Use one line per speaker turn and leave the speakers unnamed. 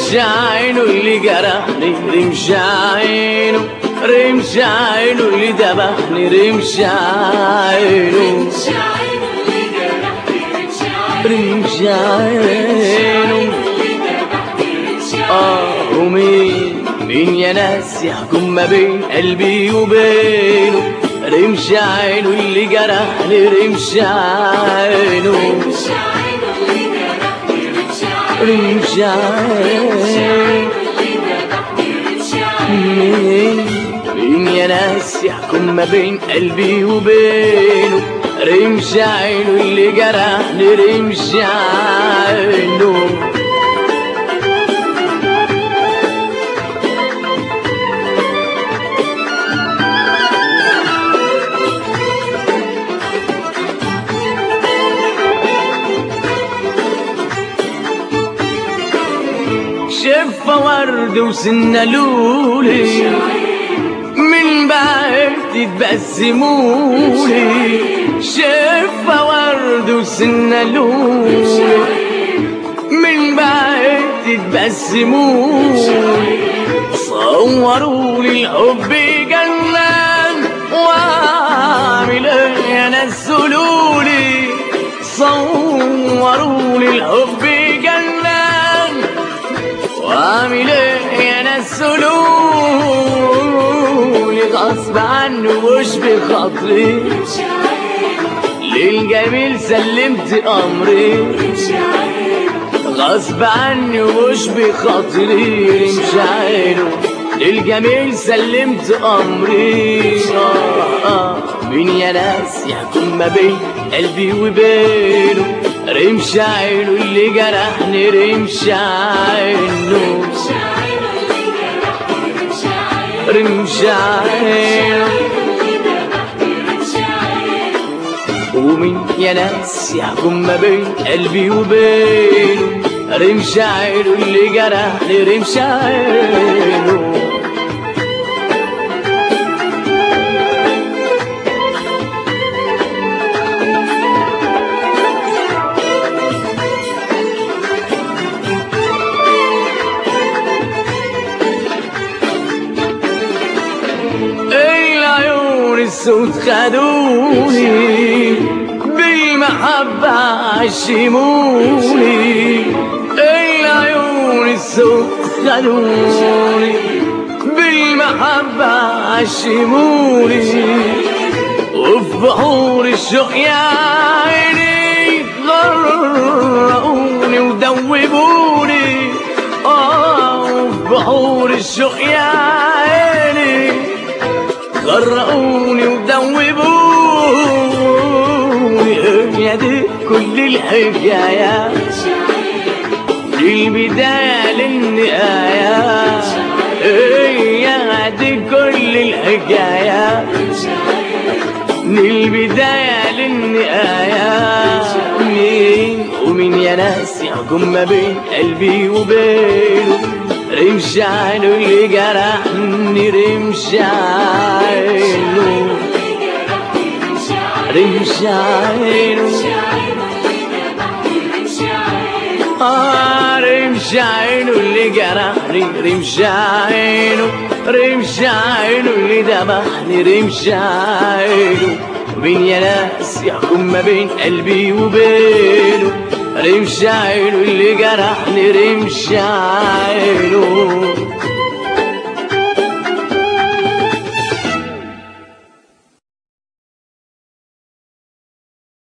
رمش عينه اللي جرحني رمش عينه رمش عينه اللي ذبحني رمش عينه رمش عينه آه ومين مين يا ناس يحكم ما بين قلبي وبينه رمش عينه اللي جرحني رمش عينه رمش عينه مين مين يا ناس يحكم ما بين قلبي وبينه رمش عينه اللي جرحني رمش عينه شفة ورد وسنة لولي من بعد تتبسمولي شفة ورد وسنة لولي من بعد تتبسمولي صوروا لي الحب جنان واعمل ايه انا السلولي صوروا لي الحب جنان واعمل ايه انا السلولي غصب عنه وش بخاطري للجميل سلمت امري غصب عني ومش بخاطري رمش عينه للجميل سلمت امري آه آه مين يا ناس يحكم ما بين قلبي وبينه رمش عينه اللي جرحني رمش عينه رمش عينه ومين يا ناس يحكم ما بين قلبي وبينه رمش عينه اللي جرحني رمش عينه العيون السود خدوني بالمحبة عشموني العيون السود خدوني بالمحبة عشموني وفي بحور الشوق يا عيني غرقوني ودوبوني اه وفي بحور الشوق يا عيني غرقوني ودوبوني هي دي كل الحكاية البداية للنهاية هي دي كل الحكاية من البداية للنهاية مين ومين يا ناس يحكم ما بين قلبي وبينه رمش عينه اللي جرحني رمش عينه رمش عينه آه رمش عينه اللي جرحني رمش عينه رمش عينه اللي ذبحني رمش عينه مين يا ناس يحكم ما بين قلبي وبينه رمش عينه اللي جرحني رمش عينه